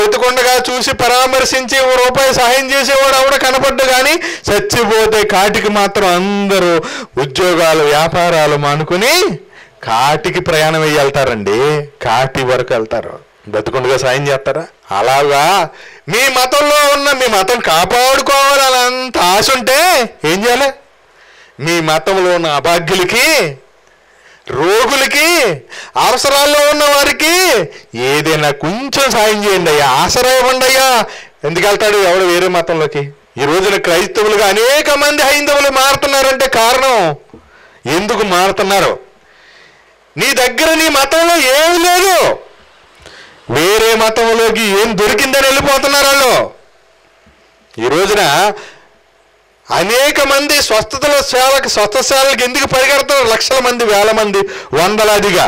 బ్రతికుండగా చూసి పరామర్శించి ఓ రూపాయి సహాయం చేసేవాడు ఆవిడ కనపడ్డు కానీ చచ్చిపోతే కాటికి మాత్రం అందరూ ఉద్యోగాలు వ్యాపారాలు మానుకుని కాటికి ప్రయాణం అయ్యి వెళ్తారండి కాటి వరకు వెళ్తారు బ్రతికుండగా సాయం చేస్తారా అలాగా మీ మతంలో ఉన్న మీ మతం కాపాడుకోవాలని అంత ఆశ ఉంటే ఏం చేయాలి మీ మతంలో ఉన్న అభాగ్యులకి రోగులకి అవసరాల్లో ఉన్న వారికి ఏదైనా కొంచెం సాయం చేయండి అయ్యా ఆసరా ఇవ్వండి అయ్యా ఎందుకు వెళ్తాడు ఎవడు వేరే మతంలోకి ఈ రోజున క్రైస్తవులుగా అనేక మంది హైందవులు మారుతున్నారంటే కారణం ఎందుకు మారుతున్నారు నీ దగ్గర నీ మతంలో ఏమి లేదు వేరే మతంలోకి ఏం దొరికిందని వెళ్ళిపోతున్నారు వాళ్ళు ఈ రోజున అనేక మంది స్వస్థతల సేవకి స్వస్థశాలకి ఎందుకు పరిగెడతారు లక్షల మంది వేల మంది వందలాదిగా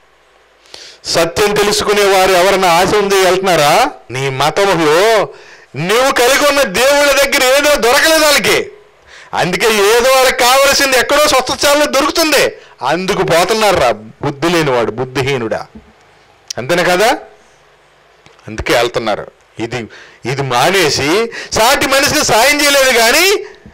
సత్యం తెలుసుకునే వారు ఎవరైనా ఆశ ఉంది వెళ్తున్నారా నీ మతంలో నువ్వు కలిగి ఉన్న దేవుళ్ళ దగ్గర ఏదో దొరకలేదు వాళ్ళకి అందుకే ఏదో వాళ్ళకి కావలసింది ఎక్కడో స్వస్థశాలలో దొరుకుతుంది అందుకు పోతున్నారా బుద్ధి లేనివాడు బుద్ధిహీనుడా అంతేనా కదా అందుకే వెళ్తున్నారు ఇది ఇది మానేసి సాటి మనిషికి సాయం చేయలేదు కానీ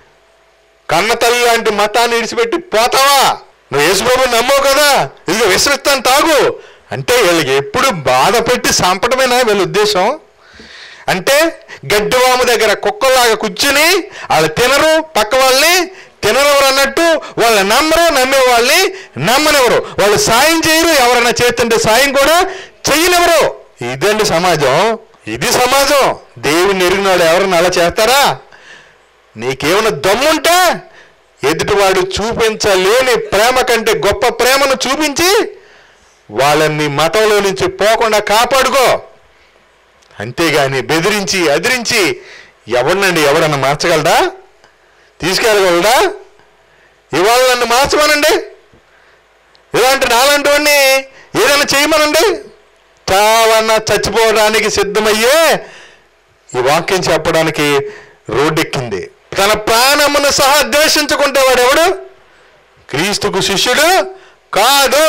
కన్న తల్లి లాంటి మతాన్ని విడిచిపెట్టి పోతావా నువ్వు యేసుబాబు నమ్మవు కదా ఇది విశ్వస్తాను తాగు అంటే వీళ్ళకి ఎప్పుడు బాధ పెట్టి సంపటమేనా వీళ్ళ ఉద్దేశం అంటే గడ్డివాము దగ్గర కుక్కలాగా కూర్చుని వాళ్ళు తినరు పక్క వాళ్ళని తినరెవరు అన్నట్టు వాళ్ళు నమ్మరు నమ్మే వాళ్ళని నమ్మనివ్వరు వాళ్ళు సాయం చేయరు ఎవరైనా చేస్తుంటే సాయం కూడా చెయ్యనివ్వరు ఇదండి సమాజం ఇది సమాజం దేవుని ఎరిగినాడు ఎవరైనా అలా చేస్తారా నీకేమైనా దమ్ముంటే ఎదుటివాడు చూపించలేని ప్రేమ కంటే గొప్ప ప్రేమను చూపించి వాళ్ళని మతంలో నుంచి పోకుండా కాపాడుకో అంతేగాని బెదిరించి అదిరించి ఎవరినండి ఎవరన్నా మార్చగలడా తీసుకెళ్ళగలడా ఇవాళ నన్ను మార్చమనండి ఇలాంటి నాలాంటివన్నీ ఏదైనా చేయమనండి చావన్నా చచ్చిపోవడానికి సిద్ధమయ్యే ఈ వాక్యం చెప్పడానికి రోడ్డెక్కింది తన ప్రాణమును సహా ద్వేషించుకుంటే వాడెవడు క్రీస్తుకు శిష్యుడు కాదు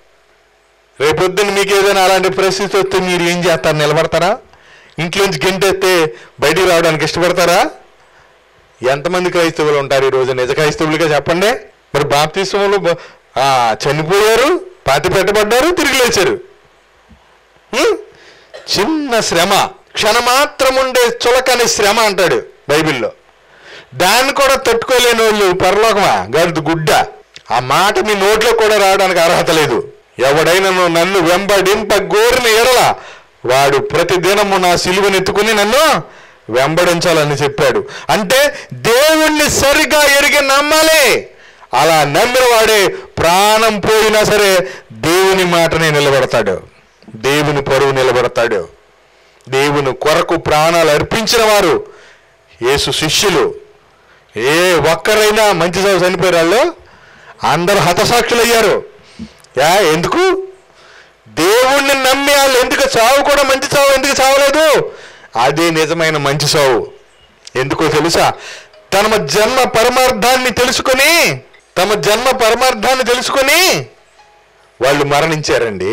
రేపొద్దున మీకు ఏదైనా అలాంటి పరిస్థితి వస్తే మీరు ఏం చేస్తారు నిలబడతారా ఇంట్లోంచి గెంటెత్తే బయటికి రావడానికి ఇష్టపడతారా ఎంతమంది క్రైస్తవులు ఉంటారు ఈ రోజు నిజ క్రైస్తవులుగా చెప్పండి మరి బాప్తిస్వంలో బ- ఆ, చనిపోయారు పాతి పెట్టబడ్డారు తిరిగి లేచారు హ్మ్? చిన్న శ్రమ క్షణమాత్రం ఉండే చులకని శ్రమ అంటాడు బైబిల్లో దాన్ని కూడా తట్టుకోలేని వాళ్ళు పరలోకమా గడుదు గుడ్డ ఆ మాట మీ నోట్లో కూడా రావడానికి అర్హత లేదు ఎవడైనా నన్ను వెంబడింప గోరిన ఎడల వాడు ప్రతి దినము నా సిలువనెత్తుకుని నన్ను వెంబడించాలని చెప్పాడు అంటే దేవుణ్ణి సరిగా ఎరిగి నమ్మాలి అలా నమ్మిన వాడే ప్రాణం పోయినా సరే దేవుని మాటనే నిలబడతాడు దేవుని పరువు నిలబడతాడు దేవుని కొరకు ప్రాణాలు అర్పించిన వారు యేసు శిష్యులు ఏ ఒక్కరైనా మంచి చావు చనిపోయారు వాళ్ళు అందరూ హతసాక్షులయ్యారు యా ఎందుకు దేవుణ్ణి నమ్మి వాళ్ళు ఎందుకు చావు కూడా మంచి చావు ఎందుకు చావలేదు అదే నిజమైన మంచి చావు ఎందుకో తెలుసా తమ జన్మ పరమార్థాన్ని తెలుసుకొని తమ జన్మ పరమార్థాన్ని తెలుసుకొని వాళ్ళు మరణించారండి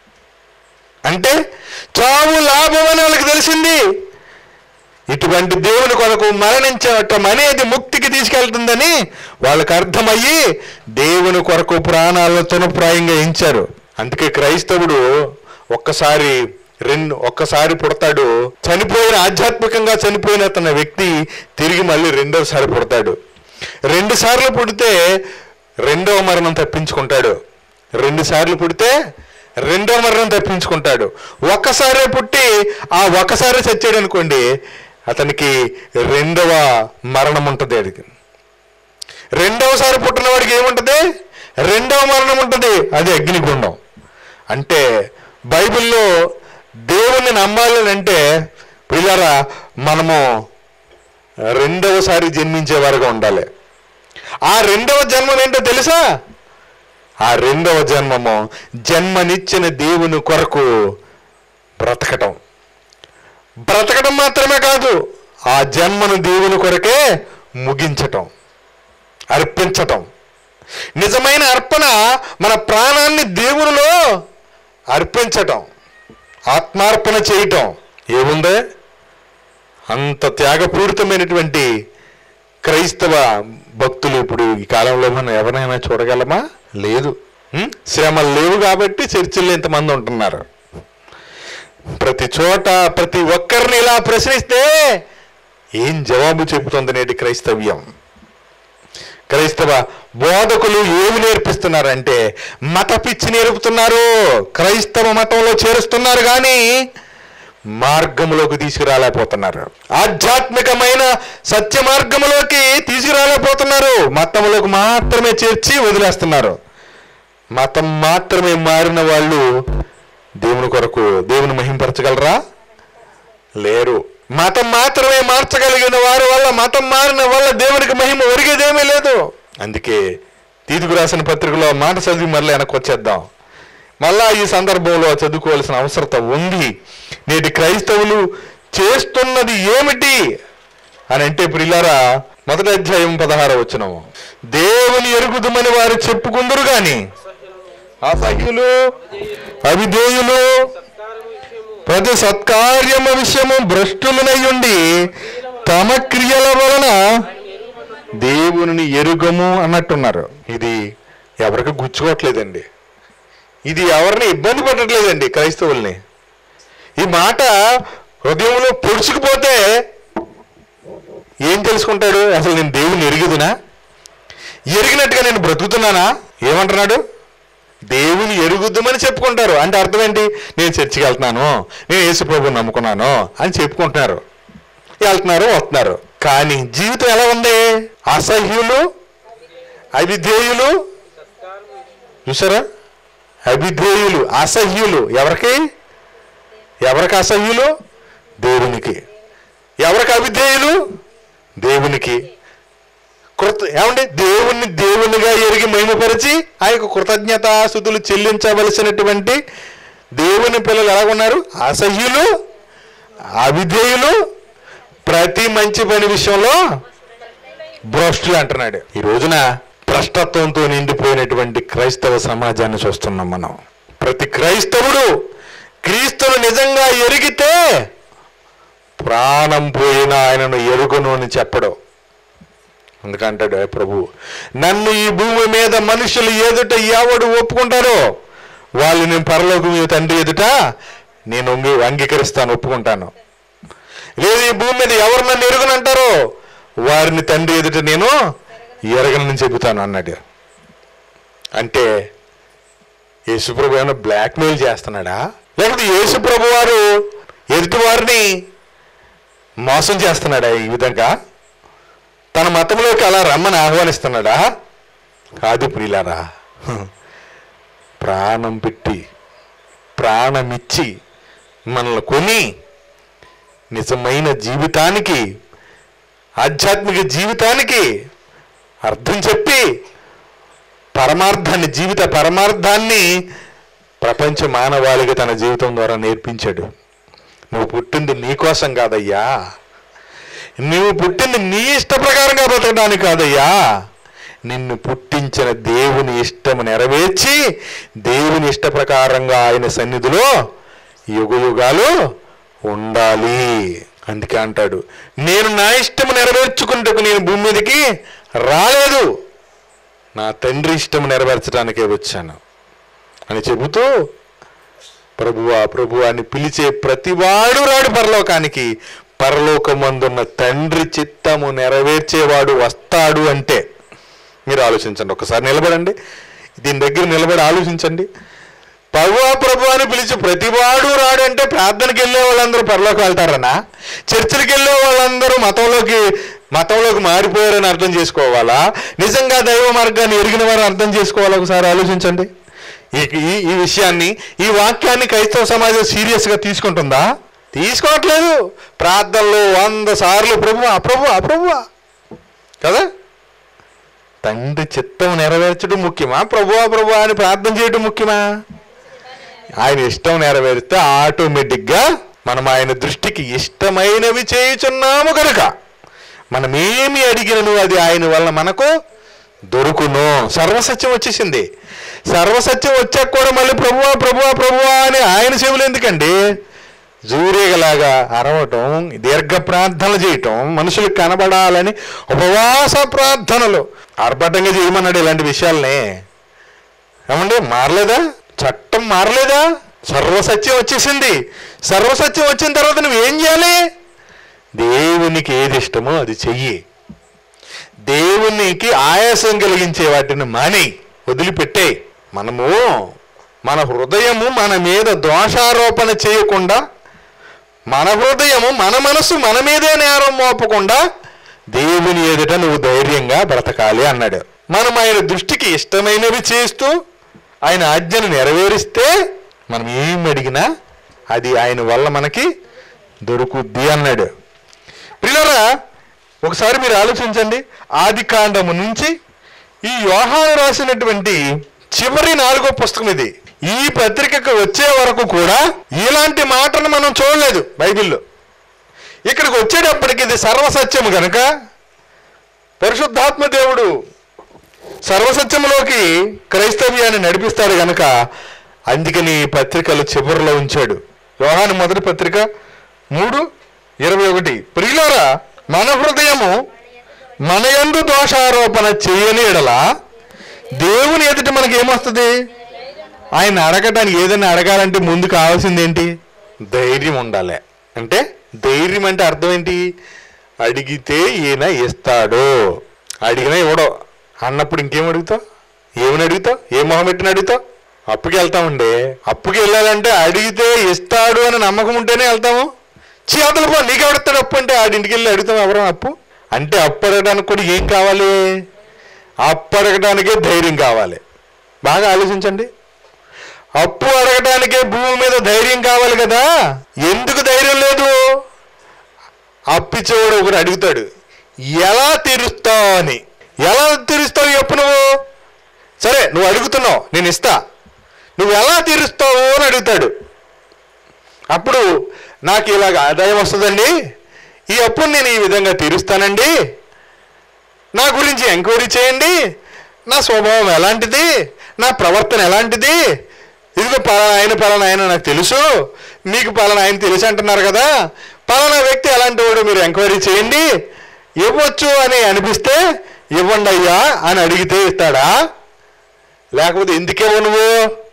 అంటే చావు లాభం అని వాళ్ళకి తెలిసింది ఇటువంటి దేవుని కొరకు మరణించటం అనేది ముక్తికి తీసుకెళ్తుందని వాళ్ళకి అర్థమయ్యి దేవుని కొరకు ప్రాణాలను తునప్రాయంగా ఎంచారు అందుకే క్రైస్తవుడు ఒక్కసారి రెండు ఒక్కసారి పుడతాడు చనిపోయిన ఆధ్యాత్మికంగా చనిపోయిన తన వ్యక్తి తిరిగి మళ్ళీ రెండోసారి పుడతాడు రెండు సార్లు పుడితే రెండవ మరణం తప్పించుకుంటాడు రెండు సార్లు పుడితే రెండో మరణం తప్పించుకుంటాడు ఒక్కసారే పుట్టి ఆ ఒక్కసారి చచ్చాడు అనుకోండి అతనికి రెండవ మరణం ఉంటుంది అడిగి రెండవసారి పుట్టిన వాడికి ఏముంటుంది రెండవ మరణం ఉంటుంది అది అగ్నిగుండం అంటే బైబిల్లో దేవుణ్ణి నమ్మాలని అంటే పిల్లరా మనము రెండవసారి జన్మించే వారుగా ఉండాలి ఆ రెండవ జన్మం ఏంటో తెలుసా ఆ రెండవ జన్మము జన్మనిచ్చిన దేవుని కొరకు బ్రతకటం బ్రతకడం మాత్రమే కాదు ఆ జన్మను దేవుని కొరకే ముగించటం అర్పించటం నిజమైన అర్పణ మన ప్రాణాన్ని దేవునిలో అర్పించటం ఆత్మార్పణ చేయటం ఏముందే అంత త్యాగపూరితమైనటువంటి క్రైస్తవ భక్తులు ఇప్పుడు ఈ కాలంలో మనం ఎవరైనా చూడగలమా లేదు ఉం? శ్రమలు లేవు కాబట్టి చర్చిల్లో ఇంతమంది ఉంటున్నారు ప్రతి చోట ప్రతి ఒక్కరిని ఇలా ప్రశ్నిస్తే ఏం జవాబు చెబుతుంది నేటి క్రైస్తవ్యం క్రైస్తవ బోధకులు ఏమి నేర్పిస్తున్నారంటే మత పిచ్చి నేర్పుతున్నారు క్రైస్తవ మతంలో చేరుస్తున్నారు కానీ మార్గములోకి తీసుకురాలేకపోతున్నారు ఆధ్యాత్మికమైన సత్య మార్గములోకి తీసుకురాలేకపోతున్నారు మతంలోకి మాత్రమే చేర్చి వదిలేస్తున్నారు మతం మాత్రమే మారిన వాళ్ళు దేవుని కొరకు దేవుని మహింపరచగలరా లేరు మతం మాత్రమే మార్చగలిగిన వారి వల్ల మతం మారిన వల్ల దేవునికి మహిమ ఒరిగేదేమీ లేదు అందుకే తీతుకు రాసిన పత్రికలో మాట చదివి మళ్ళీ వెనక్కి వచ్చేద్దాం మళ్ళా ఈ సందర్భంలో చదువుకోవాల్సిన అవసరత ఉంది నేటి క్రైస్తవులు చేస్తున్నది ఏమిటి అని అంటే ప్రిలారా మొదటి అధ్యాయం పదహార వచ్చినము దేవుని ఎరుగుదమని వారు చెప్పుకుందరు గాని అసహ్యులు అవిధేయులు సత్కారము విషయము ప్రతి సత్కార్యము విషయము భ్రష్టులనయ్యుండి తమ క్రియల వలన దేవుని ఎరుగము అన్నట్టున్నారు ఇది ఎవరికి గుచ్చుకోవట్లేదండి ఇది ఎవరిని ఇబ్బంది పెట్టట్లేదండి క్రైస్తవుల్ని ఈ మాట హృదయంలో పొడుచుకుపోతే ఏం తెలుసుకుంటాడు అసలు నేను దేవుని ఎరుగుదునా ఎరిగినట్టుగా నేను బ్రతుకుతున్నానా ఏమంటున్నాడు దేవుని ఎరుగుద్దామని చెప్పుకుంటారు అంటే అర్థం ఏంటి నేను చర్చికి వెళ్తున్నాను నేను యేసుప్రభుని నమ్ముకున్నాను అని చెప్పుకుంటున్నారు వెళ్తున్నారు వస్తున్నారు కానీ జీవితం ఎలా ఉంది అసహ్యులు అవిధేయులు సత్కారము విషయము చూసారా అవిధేయులు అసహ్యులు ఎవరికి ఎవరికి అసహ్యులు దేవునికి ఎవరికి అవిధేయులు దేవునికి కృత ఏమండి దేవుణ్ణి దేవునిగా ఎరిగి మహిమపరిచి ఆ యొక్క కృతజ్ఞతాస్థుతులు చెల్లించవలసినటువంటి దేవుని పిల్లలు ఎలాగున్నారు అసహ్యులు అవిధేయులు ప్రతి మంచి పని విషయంలో భ్రష్టులు అంటున్నాడు ఈ రోజున భ్రష్టత్వంతో నిండిపోయినటువంటి క్రైస్తవ సమాజాన్ని చూస్తున్నాం మనం ప్రతి క్రైస్తవుడు క్రీస్తును నిజంగా ఎరిగితే ప్రాణం పోయిన ఆయనను ఎరుగును అని చెప్పడు అందుకంటాడు "ఏ ప్రభు నన్ను ఈ భూమి మీద మనుషులు ఎదుట ఎవడు ఒప్పుకుంటారో వాళ్ళు నేను పరలోకం మీద తండ్రి ఎదుట నేను అంగీ- అంగీకరిస్తాను ఒప్పుకుంటాను లేదు ఈ భూమి మీద ఎవరు నన్ను ఎరుగునంటారో వారిని తండ్రి ఎదుట నేను ఎరగనని చెబుతాను అన్నాడు అంటే యేసుప్రభు ఏమైనా బ్లాక్మెయిల్ చేస్తున్నాడా లేకపోతే యేసుప్రభు వారు ఎదుటి వారిని మోసం చేస్తున్నాడా ఈ విధంగా తన మతంలోకి అలా రమ్మని ఆహ్వానిస్తున్నాడా కాదు ప్రియులారా హ్మ్. ప్రాణం పెట్టి ప్రాణమిచ్చి మనల్ని కొని నిజమైన జీవితానికి ఆధ్యాత్మిక జీవితానికి అర్థం చెప్పి పరమార్థాన్ని జీవిత పరమార్థాన్ని ప్రపంచ మానవాళికి తన జీవితం ద్వారా నేర్పించాడు నువ్వు పుట్టింది నీ కోసం కాదయ్యా నువ్వు పుట్టింది నీ ఇష్ట ప్రకారంగా బతకడానికి కాదయ్యా నిన్ను పుట్టించిన దేవుని ఇష్టము నెరవేర్చి దేవుని ఇష్ట ప్రకారంగా ఆయన సన్నిధిలో యుగ యుగాలు ఉండాలి అందుకే అంటాడు నేను నా ఇష్టము నెరవేర్చుకుంటకు నేను భూమి మీదకి రాలేదు నా తండ్రి ఇష్టం నెరవేర్చడానికే వచ్చాను అని చెబుతూ ప్రభువా ప్రభువా అని పిలిచే ప్రతివాడు రాడు పరలోకానికి పరలోకమందున్న తండ్రి చిత్తము నెరవేర్చేవాడు వస్తాడు అంటే మీరు ఆలోచించండి ఒకసారి నిలబడండి దీని దగ్గర నిలబడి ఆలోచించండి ప్రభువా ప్రభు అని పిలిచి ప్రతివాడు రాడు అంటే ప్రార్థనకి వెళ్ళే వాళ్ళందరూ పరలోకి వెళ్తారనా చర్చిలకు వెళ్ళే వాళ్ళందరూ మతంలోకి మతంలోకి మారిపోయారని అర్థం చేసుకోవాలా నిజంగా దైవ మార్గాన్ని ఎరిగిన వారు అర్థం చేసుకోవాలా ఒకసారి ఆలోచించండి ఈ ఈ ఈ విషయాన్ని ఈ వాక్యాన్ని క్రైస్తవ సమాజం సీరియస్గా తీసుకుంటుందా తీసుకోవట్లేదు ప్రార్థనలో వంద సార్లు ప్రభువా ప్రభువా ప్రభువా కదా తండ్రి చిత్తం నెరవేర్చడం ముఖ్యమా ప్రభువా ప్రభువా అని ప్రార్థన చేయడం ముఖ్యమా ఆయన ఇష్టం నెరవేరిస్తే ఆటోమేటిక్గా మనం ఆయన దృష్టికి ఇష్టమైనవి చేయుచున్నాము కనుక మనం ఏమి అడిగినను అది ఆయన వల్ల మనకు దొరుకును సర్వసత్యం వచ్చేసింది సర్వసత్యం వచ్చాక కూడా మళ్ళీ ప్రభువా ప్రభువా ప్రభువా అని ఆయన చెవులు ఎందుకండి జూరేగలాగా అరవటం దీర్ఘ ప్రార్థనలు చేయటం మనుషులకు కనబడాలని ఉపవాస ప్రార్థనలు ఆర్భాటంగా చేయమన్నాడు ఇలాంటి విషయాలనే ఏమండి మారలేదా చట్టం మారలేదా సర్వసత్యం వచ్చేసింది సర్వసత్యం వచ్చిన తర్వాత నువ్వు ఏం చేయాలి దేవునికి ఏది ఇష్టమో అది చెయ్యి దేవునికి ఆయాసం కలిగించే వాటిని మాని వదిలిపెట్టే మనము మన హృదయము మన మీద దోషారోపణ చేయకుండా మన హృదయము మన మనసు మన మీదే నేరం మోపకుండా దేవుని ఎదుట నువ్వు ధైర్యంగా బ్రతకాలి అన్నాడు మనం ఆయన దృష్టికి ఇష్టమైనవి చేస్తూ ఆయన ఆజ్ఞను నెరవేరిస్తే మనం ఏం అడిగినా అది ఆయన వల్ల మనకి దొరుకుద్ది అన్నాడు ప్రియులరా ఒకసారి మీరు ఆలోచించండి ఆది కాండము నుంచి ఈ యోహాను రాసినటువంటి చివరి నాలుగో పుస్తకం ఇది ఈ పత్రికకు వచ్చే వరకు కూడా ఇలాంటి మాటను మనం చూడలేదు బైబిల్లో ఇక్కడికి వచ్చేటప్పటికి ఇది సర్వసత్యము గనుక పరిశుద్ధాత్మ దేవుడు సర్వసత్యములోకి క్రైస్తవ్యాన్ని నడిపిస్తాడు గనక అందుకని ఈ పత్రికలు చివరిలో ఉంచాడు యోహాను మొదటి పత్రిక మూడు ఇరవై ఒకటి ప్రియులారా మన హృదయము మన యందు దోషారోపణ చేయని ఎడల దేవుని ఎదుట మనకి ఏమొస్తుంది ఆయన అడగటానికి ఏదైనా అడగాలంటే ముందు కావాల్సింది ఏంటి ధైర్యం ఉండాలి అంటే ధైర్యం అంటే అర్థం ఏంటి అడిగితే ఈయన ఇస్తాడు అడిగినా ఇవ్వడు అన్నప్పుడు ఇంకేం అడుగుతావు ఏమని అడుగుతావు ఏ మొహం పెట్టిన అడుగుతావు అప్పుకి వెళ్తామండి అప్పుకి వెళ్ళాలంటే అడిగితే ఇస్తాడు అని నమ్మకం ఉంటేనే వెళ్తాము చేతలు పో నీకు ఎవడతాడు అప్పు అంటే ఆడింటికి వెళ్ళి అడుగుతాం ఎవరు అప్పు అంటే అప్పు అడగడానికి కూడా ఏం కావాలి అప్పు అడగడానికే ధైర్యం కావాలి బాగా ఆలోచించండి అప్పు అడగడానికే భూమి మీద ధైర్యం కావాలి కదా ఎందుకు ధైర్యం లేదు అప్పిచ్చేవాడు ఒకడు అడుగుతాడు ఎలా తీరుస్తావు అని ఎలా తీరుస్తావు ఈ అప్పు నువ్వు సరే నువ్వు అడుగుతున్నావు నేను ఇస్తా నువ్వు ఎలా తీరుస్తావు అని అడుగుతాడు అప్పుడు నాకు ఇలాగ ఆదాయం వస్తుందండి ఈ అప్పుని నేను ఈ విధంగా తీరుస్తానండి నా గురించి ఎంక్వైరీ చేయండి నా స్వభావం ఎలాంటిది నా ప్రవర్తన ఎలాంటిది ఇదిగో పలానా ఆయన పలానా ఆయన నాకు తెలుసు మీకు పలానా ఆయన తెలుసు అంటున్నారు కదా పలానా వ్యక్తి ఎలాంటి వాడు మీరు ఎంక్వైరీ చేయండి ఇవ్వచ్చు అని అనిపిస్తే ఇవ్వండి అయ్యా అని అడిగితే ఇస్తాడా లేకపోతే ఎందుకేవో నువ్వు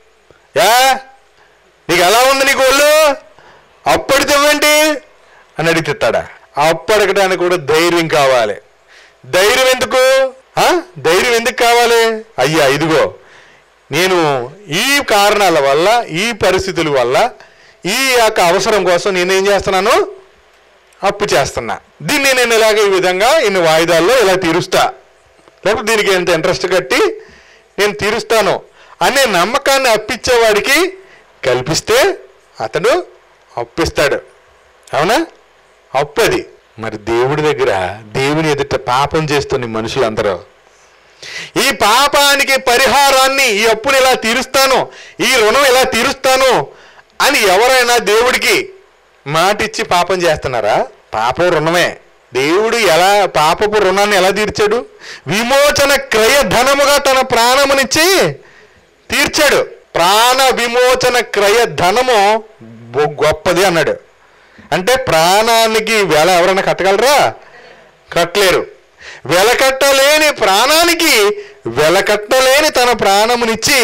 యా నీకు ఎలా ఉంది నీకు ఒళ్ళు అప్పటికి ఇవ్వండి అని అడిగితే ఇస్తాడా అప్పు అడగడానికి కూడా ధైర్యం కావాలి ధైర్యం ఎందుకు ఆ? ధైర్యం ఎందుకు కావాలి అయ్యా ఇదిగో నేను ఈ కారణాల వల్ల ఈ పరిస్థితుల వల్ల ఈ యొక్క అవసరం కోసం నేనేం చేస్తున్నాను అప్పు చేస్తున్నా దీన్ని నేను ఇలాగ ఈ విధంగా ఇన్ని వాయిదాల్లో ఇలా తీరుస్తా లేకపోతే దీనికి ఎంత ఇంట్రెస్ట్ కట్టి నేను తీరుస్తాను అనే నమ్మకాన్ని అప్పిచ్చేవాడికి కల్పిస్తే అతడు అప్పిస్తాడు అవునా అప్పు అది మరి దేవుడి దగ్గర దేవుని ఎదుట పాపం చేస్తున్న ఈ మనుషులందరూ ఈ పాపానికి పరిహారాన్ని ఈ అప్పుని ఇలా తీరుస్తాను ఈ రుణం ఇలా తీరుస్తాను అని ఎవరైనా దేవుడికి మాటిచ్చి పాపం చేస్తున్నారా పాపం రుణమే దేవుడు ఎలా పాపపు రుణాన్ని ఎలా తీర్చాడు విమోచన క్రయ ధనముగా తన ప్రాణమునిచ్చి తీర్చాడు ప్రాణ విమోచన క్రయ ధనము బొ- గొప్పది అన్నాడు అంటే ప్రాణానికి వెల ఎవరైనా కట్టగలరా కట్టలేరు వెలకట్టలేని ప్రాణానికి వెలకట్టలేని తన ప్రాణమునిచ్చి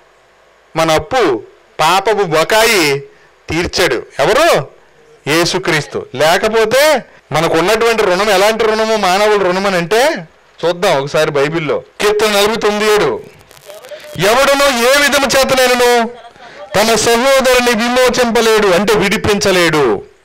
మన అప్పు పాపపు బకాయి తీర్చాడు ఎవరు యేసుక్రీస్తు లేకపోతే మనకు ఉన్నటువంటి రుణం ఎలాంటి రుణము మానవుల రుణం అని అంటే చూద్దాం ఒకసారి బైబిల్లో కీర్తన నలభై తొమ్మిది ఏడు ఎవడనో ఏ విధము చేతనైనను తన సహోదరుని విమోచింపలేడు అంటే విడిపించలేడు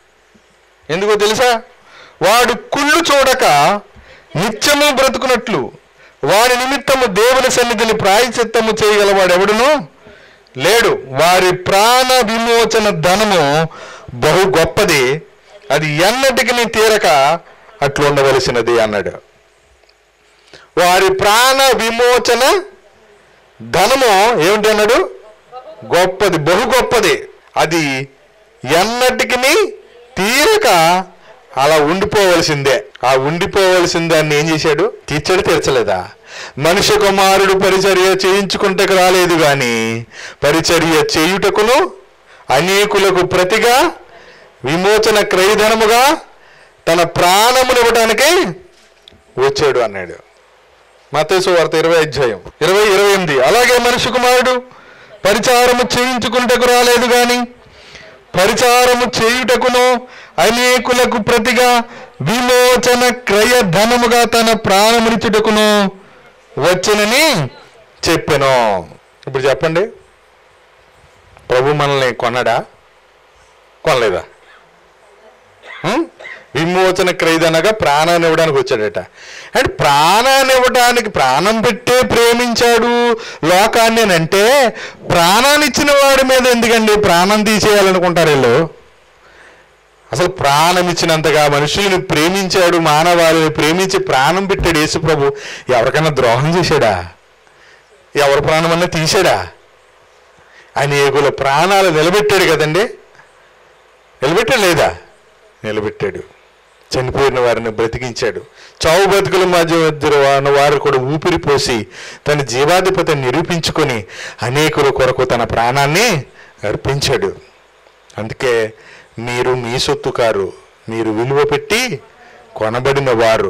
ఎందుకో తెలుసా వాడు కుళ్ళు చూడక నిత్యము బ్రతుకున్నట్లు వారి నిమిత్తము దేవుని సన్నిధిని ప్రాయచిత్తము చేయగలవాడు ఎవడును లేడు వారి ప్రాణ విమోచన ధనము బహు గొప్పది అది ఎన్నటికి తీరక అట్లు ఉండవలసినది అన్నాడు వారి ప్రాణ విమోచన ధనము ఏమిటి అన్నాడు గొప్పది బహు గొప్పది అది ఎన్నటికి తీరక అలా ఉండిపోవలసిందే ఆ ఉండిపోవలసిన దాన్ని ఏం చేశాడు తీర్చాడు తీర్చలేదా మనుష్య కుమారుడు పరిచర్య చేయించుకుంటకు రాలేదు గాని పరిచర్య చేయుటకును అనేకులకు ప్రతిగా విమోచన క్రయధనముగా తన ప్రాణమునివ్వడానికి వచ్చాడు అన్నాడు మతేసు వార్త ఇరవై అధ్యాయం ఇరవై ఇరవై ఎనిమిది అలాగే మనిషి కుమారుడు పరిచారము చేయించుకుంటకు రాలేదు గాని పరిచారము చేయుటకును అనేకులకు ప్రతిగా విమోచన క్రయ ధనముగా తన ప్రాణమునిచ్చుటకును వచ్చనని చెప్పాను ఇప్పుడు చెప్పండి ప్రభు మనల్ని కొనడా కొనలేదా ఉం? విమోచన క్రైదనగా ప్రాణాన్ని ఇవ్వడానికి వచ్చాడట అంటే ప్రాణాన్ని ఇవ్వడానికి ప్రాణం పెట్టే ప్రేమించాడు లోకాన్ని అని అంటే ప్రాణాన్ని ఇచ్చిన వాడి మీద ఎందుకండి ప్రాణం తీసేయాలనుకుంటారు వీళ్ళు అసలు ప్రాణం ఇచ్చినంతగా మనుషుల్ని ప్రేమించాడు మానవాళిని ప్రేమించి ప్రాణం పెట్టాడు యేసు ప్రభు ఎవరికైనా ద్రోహం చేశాడా ఎవరి ప్రాణమన్నా తీసాడా అనేకుల ప్రాణాలు నిలబెట్టాడు కదండి నిలబెట్టాడు లేదా నిలబెట్టాడు చనిపోయిన వారిని బ్రతికించాడు చావు బతుకుల మధ్య మధ్య ఉన్న వారు కూడా ఊపిరి పోసి తన జీవాధిపతిని నిరూపించుకొని అనేకుల కొరకు తన ప్రాణాన్ని అర్పించాడు అందుకే మీరు మీ సొత్తు కారు మీరు విలువ పెట్టి కొనబడిన వారు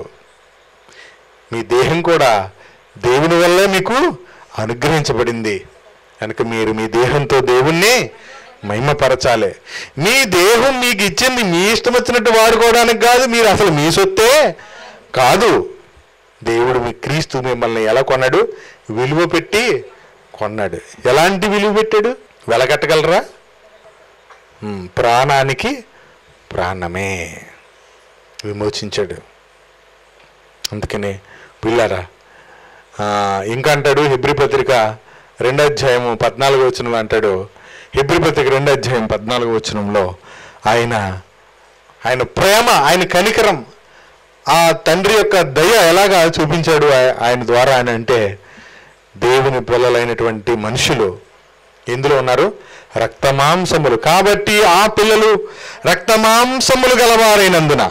మీ దేహం కూడా దేవుని వల్లే మీకు అనుగ్రహించబడింది కనుక మీరు మీ దేహంతో దేవుణ్ణి మహిమపరచాలి మీ దేహం మీకు ఇచ్చింది మీ ఇష్టం వచ్చినట్టు వాడుకోవడానికి కాదు మీరు అసలు మీ సొత్తే కాదు దేవుడు మీ క్రీస్తు మిమ్మల్ని ఎలా కొన్నాడు విలువ పెట్టి కొన్నాడు ఎలాంటి విలువ పెట్టాడు వెలకట్టగలరా ఉమ్, ప్రాణానికి ప్రాణమే విమోచించాడు అందుకనే పిల్లారా ఆ, ఇంకా అంటాడు హెబ్రి పత్రిక రెండో అధ్యాయము పద్నాలుగో వచనంలో అంటాడు హెబ్రి పత్రిక రెండో అధ్యాయం పద్నాలుగో వచనంలో ఆయన ఆయన ప్రేమ ఆయన కనికరం ఆ తండ్రి యొక్క దయ ఎలాగా చూపించాడు ఆయ- ఆయన ద్వారా అని అంటే దేవుని పిల్లలైనటువంటి మనుషులు ఎందులో ఉన్నారు రక్తమాంసములు కాబట్టి ఆ పిల్లలు రక్తమాంసములు గలవారైనందున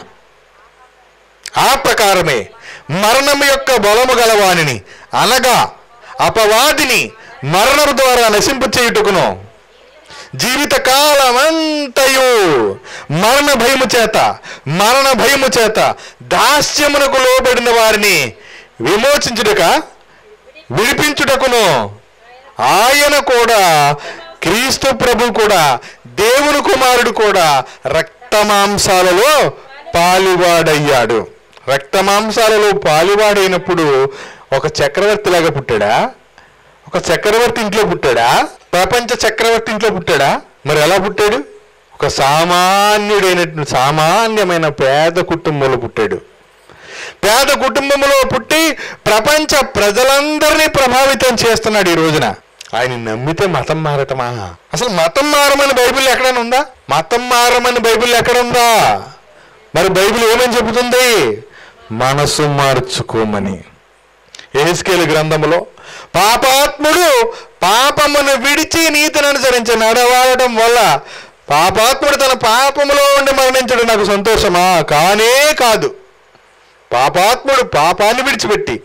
ఆ ప్రకారమే మరణము యొక్క బలము గలవానిని అనగా అపవాదిని మరణము ద్వారా నశింపు చేయుటకును జీవిత కాలమంతయు మరణ భయము చేత మరణ భయము చేత దాస్యమునకు లోబడిన వారిని విమోచించుటక విడిపించుటకును ఆయన కూడా క్రీస్తు ప్రభు కూడా దేవుని కుమారుడు కూడా రక్తమాంసాలలో పాలివాడయ్యాడు రక్తమాంసాలలో పాలివాడైనప్పుడు ఒక చక్రవర్తిలాగా పుట్టాడా ఒక చక్రవర్తి ఇంట్లో పుట్టాడా ప్రపంచ చక్రవర్తి ఇంట్లో పుట్టాడా మరి ఎలా పుట్టాడు ఒక సామాన్యుడైన సామాన్యమైన పేద కుటుంబంలో పుట్టాడు పేద కుటుంబంలో పుట్టి ప్రపంచ ప్రజలందరినీ ప్రభావితం చేస్తున్నాడు ఈ రోజున ఆయన నమ్మితే మతం మారటమా అసలు మతం మారమని బైబిల్ ఎక్కడైనా ఉందా మతం మారమని బైబిల్ ఎక్కడ ఉందా మరి బైబిల్ ఏమని చెబుతుంది మనసు మార్చుకోమని ఏహెస్కేలు గ్రంథములో పాపాత్ముడు పాపమును విడిచి నీతిని అనుసరించి నడవాడటం వల్ల పాపాత్ముడు తన పాపములో ఉండి మరణించడం నాకు సంతోషమా కానే కాదు పాపాత్ముడు పాపాన్ని విడిచిపెట్టి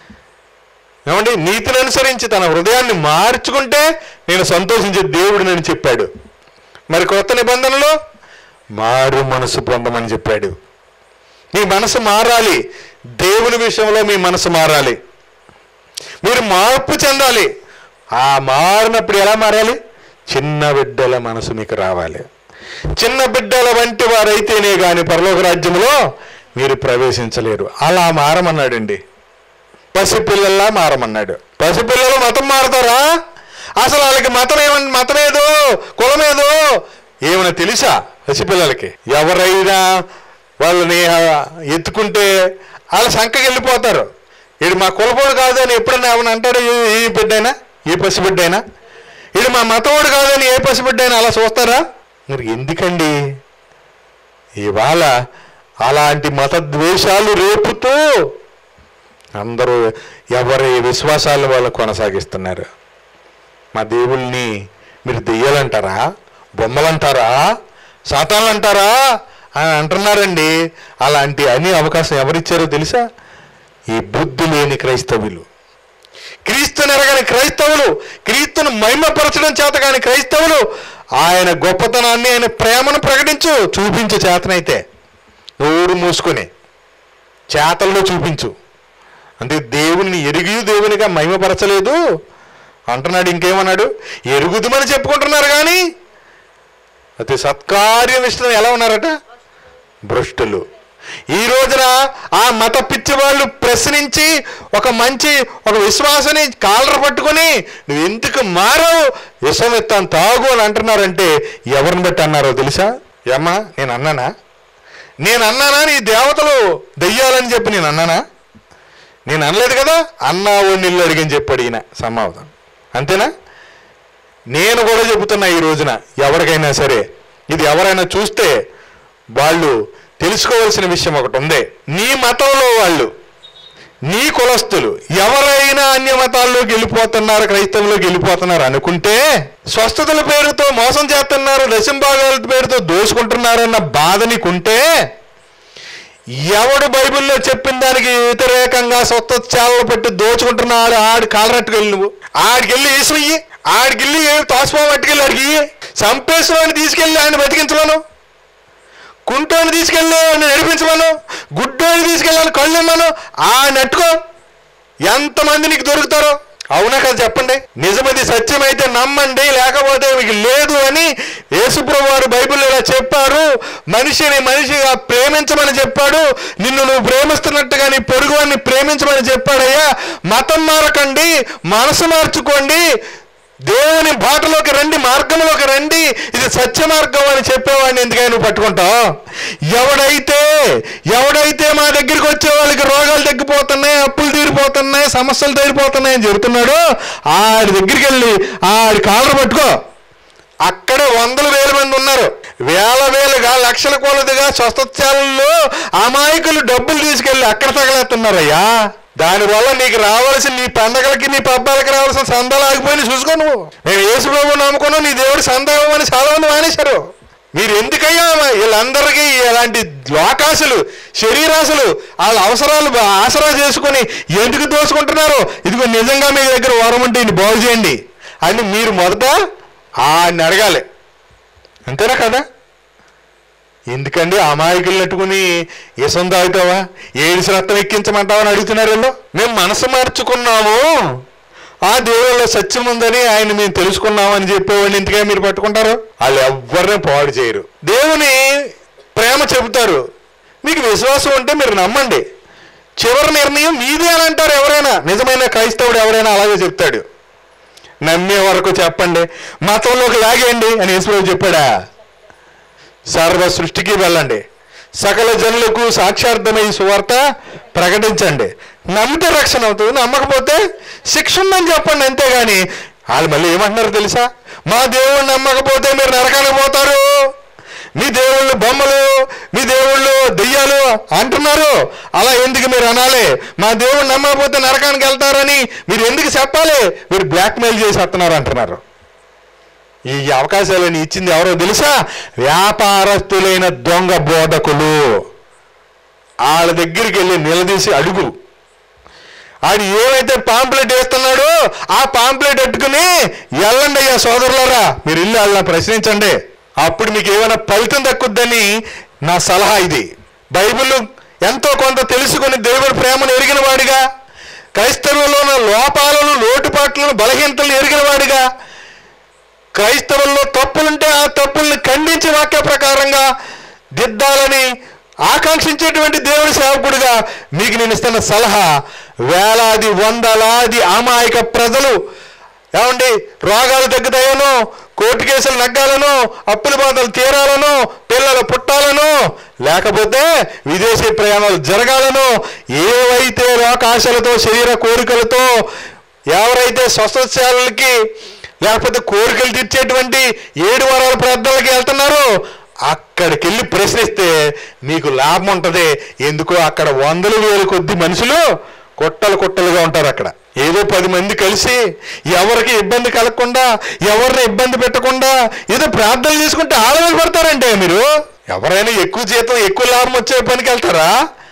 ఏమండి నీతిని అనుసరించి తన హృదయాన్ని మార్చుకుంటే నేను సంతోషించే దేవుడినని చెప్పాడు మరి కొత్త నిబంధనలో మారు మనసు పొందమని చెప్పాడు మీ మనసు మారాలి దేవుని విషయంలో మీ మనసు మారాలి మీరు మార్పు చెందాలి ఆ మారినప్పుడు ఎలా మారాలి చిన్న బిడ్డల మనసు మీకు రావాలి చిన్న బిడ్డల వంటి వారైతేనే కానీ పరలోక రాజ్యంలో మీరు ప్రవేశించలేరు అలా మారమన్నాడండి పసిపిల్లల్లా మారమన్నాడు పసిపిల్లలు మతం మారతారా అసలు వాళ్ళకి మతం ఏమని మతం ఏదో కులమేదో ఏమైనా తెలుసా పసిపిల్లలకి ఎవరైనా వాళ్ళని ఆ, ఎత్తుకుంటే వాళ్ళ సంఖకి వెళ్ళిపోతారు ఇది మా కులపోడు కాదు అని ఎప్పుడైనా ఏమైనా అంటాడు ఏ- ఏ బిడ్డైనా ఏ పసిబిడ్డైనా ఇది మా మతోడు కాదని ఏ పసిబిడ్డైనా అలా చూస్తారా మరి ఎందుకండి ఇవాళ అలాంటి మత ద్వేషాలు రేపుతూ అందరూ ఎవరి విశ్వాసాలను వాళ్ళు కొనసాగిస్తున్నారు మా దేవుల్ని మీరు దెయ్యాలంటారా బొమ్మలంటారా సాతాన్లు అంటారా అని అంటున్నారండి అలాంటి అన్ని అవకాశం ఎవరిచ్చారో తెలుసా ఈ బుద్ధి లేని క్రైస్తవులు క్రీస్తుని ఎరగని క్రైస్తవులు క్రీస్తును మహిమపరచడం చేత కాని క్రైస్తవులు ఆయన గొప్పతనాన్ని ఆయన ప్రేమను ప్రకటించు చూపించు చేతనైతే నోరు మూసుకొని చేతల్లో చూపించు అంటే దేవుణ్ణి ఎరిగి దేవునిగా మహిమపరచలేదు అంటున్నాడు ఇంకేమన్నాడు ఎరుగుదమని చెప్పుకుంటున్నారు కానీ అతి సత్కార్య నిష్ఠను ఎలా ఉన్నారట భ్రష్టులు ఈ రోజున ఆ మత పిచ్చి వాళ్ళు ప్రశ్నించి ఒక మంచి ఒక విశ్వాసని కాలర పట్టుకొని నువ్వు ఎందుకు మారవు విషం ఎత్తాను తాగు అని అంటున్నారంటే ఎవరిని బట్టి అన్నారో తెలుసా ఏమ్మా నేను అన్నానా నేను అన్నానా నీ దేవతలు దెయ్యాలని చెప్పి నేను అన్నానా నేను అనలేదు కదా అన్నావు నీళ్ళు అడిగని చెప్పి అడిగిన సమాధానం అంతేనా నేను కూడా చెబుతున్నా ఈ రోజున ఎవరికైనా సరే ఇది ఎవరైనా చూస్తే వాళ్ళు తెలుసుకోవాల్సిన విషయం ఒకటి ఉంది నీ మతంలో వాళ్ళు నీ కులస్తులు ఎవరైనా అన్య మతాల్లోకి వెళ్ళిపోతున్నారు క్రైస్తవంలోకి వెళ్ళిపోతున్నారు అనుకుంటే స్వస్థతల పేరుతో మోసం చేస్తున్నారు దశంభాగాల పేరుతో దోసుకుంటున్నారన్న బాధ నీకుంటే ఎవడు బైబిల్లో చెప్పిన దానికి వ్యతిరేకంగా స్వస్థ చాలలో పెట్టి దోచుకుంటున్నాడు ఆడి కాలరట్టుకు వెళ్ళి నువ్వు ఆడికెళ్ళి ఈశ్వయ్యి ఆడికెళ్ళి తోసపో పట్టుకెళ్ళి ఆడికి చంపేశ్వరాన్ని తీసుకెళ్ళి ఆయన బతికించమను కుంటోని తీసుకెళ్ళి ఆయన నడిపించమను గుడ్డోని తీసుకెళ్ళాను కళ్ళు ఇమ్మను ఆ నెట్టుకో ఎంతమంది నీకు దొరుకుతారో అవునా కదా చెప్పండి నిజమది సత్యమైతే నమ్మండి లేకపోతే మీకు లేదు అని యేసుప్రభు వారు బైబిల్లో ఇలా చెప్పారు మనిషిని మనిషిగా ప్రేమించమని చెప్పాడు నిన్ను నువ్వు ప్రేమిస్తున్నట్టుగా నీ పొరుగువాన్ని ప్రేమించమని చెప్పాడయ్యా మతం మారకండి మనసు మార్చుకోండి దేవుని బాటలోకి రండి మార్గంలోకి రండి ఇది సత్య మార్గం అని చెప్పేవాడిని ఎందుకని నువ్వు పట్టుకుంటావు ఎవడైతే ఎవడైతే మా దగ్గరికి వచ్చే వాళ్ళకి రోగాలు తగ్గిపోతున్నాయి అప్పులు తీరిపోతున్నాయి సమస్యలు తీరిపోతున్నాయి అని చెబుతున్నాడు ఆడి దగ్గరికి వెళ్ళి ఆడి కాలర్ పట్టుకో అక్కడే వందల వేల మంది ఉన్నారు వేల వేలుగా లక్షల కొలదిగా స్వస్థత్యాలలో అమాయకులు డబ్బులు తీసుకెళ్ళి అక్కడ తగలేస్తున్నారయ్యా దానివల్ల నీకు రావాల్సిన నీ పండగలకి నీ పబ్బాలకి రావాల్సిన సందాలు ఆగిపోయి చూసుకో నువ్వు నేను యేసుబాబు నమ్ముకున్నావు నీ దేవుడు సందా ఇవ్వమని చాలా మంది మానేశారు మీరు ఎందుకయ్యా వీళ్ళందరికీ ఇలాంటి లోకాసులు శరీరాసులు వాళ్ళ అవసరాలు బా- ఆసరా చేసుకొని ఎందుకు దోచుకుంటున్నారు ఇదిగో నిజంగా మీ దగ్గర వరం ఉంటే ఈయన్ని బాగు చేయండి అని మీరు మొదట ఆయన అడగాలి అంతేనా కదా ఎందుకండి అమాయకులు నెట్టుకుని ఇసం తాగుతావా ఏడిసి రక్తం ఎక్కించమంటావా అని అడుగుతున్నారు వీళ్ళు మేము మనసు మార్చుకున్నాము ఆ దేవుళ్ళలో సత్యం ఉందని ఆయన మేము తెలుసుకున్నాము అని చెప్పేవాడిని ఇంతగా మీరు పట్టుకుంటారు వాళ్ళు ఎవరిని పాడు చేయరు దేవుని ప్రేమ చెబుతారు మీకు విశ్వాసం ఉంటే మీరు నమ్మండి చివరి నిర్ణయం మీదే అని అంటారు ఎవరైనా నిజమైన క్రైస్తవుడు ఎవరైనా అలాగే చెప్తాడు నమ్మే వరకు చెప్పండి మతంలోకి లాగేయండి అని యేసుప్రభు చెప్పాడా సర్వ సృష్టికి వెళ్ళండి సకల జనులకు సాక్షార్థమై సువార్త ప్రకటించండి నమ్మితే రక్షణ అవుతుంది నమ్మకపోతే శిక్ష ఉందని చెప్పండి అంతేగాని వాళ్ళు మళ్ళీ ఏమంటున్నారు తెలుసా మా దేవుడు నమ్మకపోతే మీరు నరకానికి పోతారు మీ దేవుళ్ళు బొమ్మలు మీ దేవుళ్ళు దెయ్యాలు అంటున్నారు అలా ఎందుకు మీరు అనాలి మా దేవుడు నమ్మకపోతే నరకానికి వెళ్తారని మీరు ఎందుకు చెప్పాలి మీరు బ్లాక్మెయిల్ చేసి వస్తున్నారు అంటున్నారు ఈ అవకాశాలను ఇచ్చింది ఎవరో తెలుసా వ్యాపారస్తులైన దొంగ బోధకులు వాళ్ళ దగ్గరికి వెళ్ళి నిలదీసి అడుగు ఆడు ఏమైతే పాంప్లెట్ వేస్తున్నాడో ఆ పాంప్లెట్ పెట్టుకుని వెళ్ళండి అయ్యా సోదరులారా మీరు ఇల్లు వాళ్ళని ప్రశ్నించండి అప్పుడు మీకు ఏమైనా ఫలితం దక్కుద్దని నా సలహా ఇది బైబిల్ ఎంతో కొంత తెలుసుకుని దేవుడి ప్రేమను ఎరిగిన వాడిగా క్రైస్తవుల్లో ఉన్న లోపాలను లోటుపాట్లను బలహీనతలను ఎరిగిన వాడిగా క్రైస్తవుల్లో తప్పులుంటే ఆ తప్పుల్ని ఖండించి వాక్య ప్రకారంగా దిద్దాలని ఆకాంక్షించేటువంటి దేవుడి సేవకుడిగా మీకు నేను ఇస్తున్న సలహా వేలాది వందలాది అమాయక ప్రజలు ఏమండి రోగాలు తగ్గుతాయనో కోర్టు కేసులు నగ్గాలను అప్పుల బాధలు తీరాలను పిల్లలు పుట్టాలను లేకపోతే విదేశీ ప్రయాణాలు జరగాలను ఏవైతే లోకాశలతో శరీర కోరికలతో ఎవరైతే స్వస్థశాలకి లేకపోతే కోరికలు తీర్చేటువంటి ఏడు వారాల ప్రార్థనలకి వెళ్తున్నారో అక్కడికి వెళ్ళి ప్రశ్నిస్తే మీకు లాభం ఉంటుంది ఎందుకో అక్కడ వందల వేల కొద్ది మనుషులు కొట్టలు కొట్టలుగా ఉంటారు అక్కడ ఏదో పది మంది కలిసి ఎవరికి ఇబ్బంది కలగకుండా ఎవరిని ఇబ్బంది పెట్టకుండా ఏదో ప్రార్థనలు చేసుకుంటే ఆడవాళ్ళు పడతారంటే మీరు ఎవరైనా ఎక్కువ జీతం ఎక్కువ లాభం వచ్చే పనికి వెళ్తారా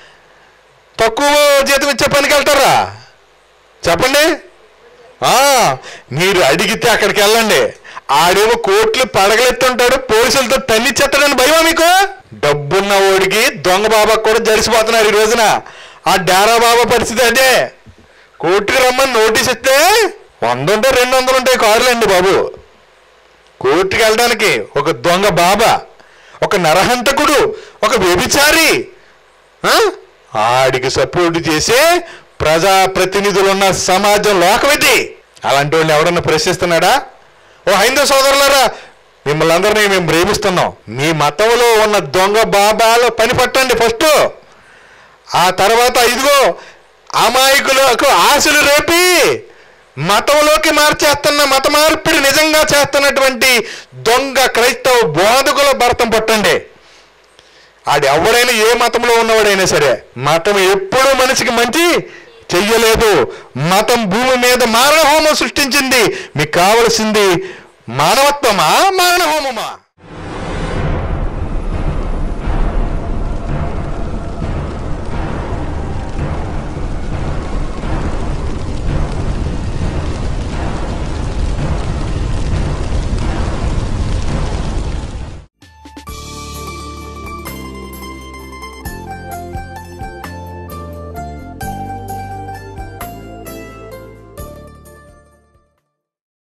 తక్కువ జీతం ఇచ్చే పనికి వెళ్తారా చెప్పండి ఆ, మీరు అడిగితే అక్కడికి వెళ్ళండి ఆడేమో కోట్లు పడగలెత్తుంటాడు పోలీసులతో తన్నిచ్చేస్తాడని భయమా మీకు డబ్బున్న ఓడికి దొంగ బాబా కూడా జడిసిపోతున్నారు ఈ రోజున ఆ డేరా బాబా పరిస్థితి అదే కోర్టుకి రమ్మని నోటీస్ ఇస్తే వంద ఉంటే రెండు వందలు ఉంటాయి కారులండి బాబు కోర్టుకి వెళ్ళడానికి ఒక దొంగ బాబా ఒక నరహంతకుడు ఒక వ్యభిచారి ఆ? ఆడికి సపోర్ట్ చేసే ప్రజాప్రతినిధులు ఉన్న సమాజం లోకం ఇది అలాంటి వాళ్ళు ఎవడన్నా ప్రశ్నిస్తున్నాడా ఓ హైందవ సోదరులారా మిమ్మల్ని అందరినీ మేము ప్రేమిస్తున్నాం మీ మతంలో ఉన్న దొంగ బాబాలు పని పట్టండి ఫస్ట్ ఆ తర్వాత ఇదిగో అమాయకులకు ఆశలు రేపి మతంలోకి మార్చేస్తున్న మత మార్పిడి నిజంగా చేస్తున్నటువంటి దొంగ క్రైస్తవ బోధకుల భరతం పట్టండి ఆడు ఎవడైనా ఏ మతంలో ఉన్నవాడైనా సరే మతం ఎప్పుడూ మనిషికి మంచి చెయ్యలేదు మతం భూమి మీద మారణహోమం సృష్టించింది మీకు కావలసింది మానవత్వమా మారణహోమమా